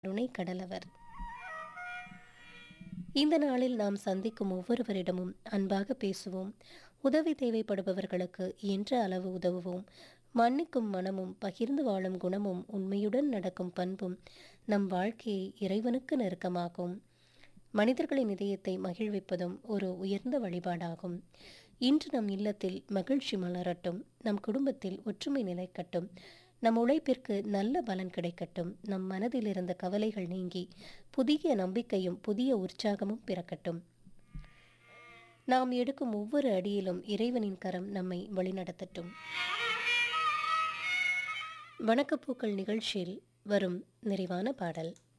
கருணை கடலவர் இந்த நாளில் நாம் சந்திக்கும் ஒவ்வொருவரிடமும் அன்பாக பேசுவோம் உதவி தேவைப்படுபவர்களுக்கு என்ற அளவு உதவுவோம் மன்னிக்கும் மனமும் பகிர்ந்து வாழும் குணமும் உண்மையுடன் நடக்கும் பண்பும் நம் வாழ்க்கையை இறைவனுக்கு நெருக்கமாகும் மனிதர்களின் இதயத்தை மகிழ்விப்பதும் ஒரு உயர்ந்த வழிபாடாகும் இன்று நம் இல்லத்தில் மகிழ்ச்சி மலரட்டும் நம் குடும்பத்தில் ஒற்றுமை நிலைக்கட்டும் நம் உழைப்பிற்கு நல்ல பலன் கிடைக்கட்டும் நம் மனதில் இருந்த கவலைகள் நீங்கி புதிய நம்பிக்கையும் புதிய உற்சாகமும் பிறக்கட்டும் நாம் எடுக்கும் ஒவ்வொரு அடியிலும் இறைவனின் கரம் நம்மை வழிநடத்தட்டும் வணக்கப்பூக்கள் நிகழ்ச்சியில் வரும் நிறைவான பாடல்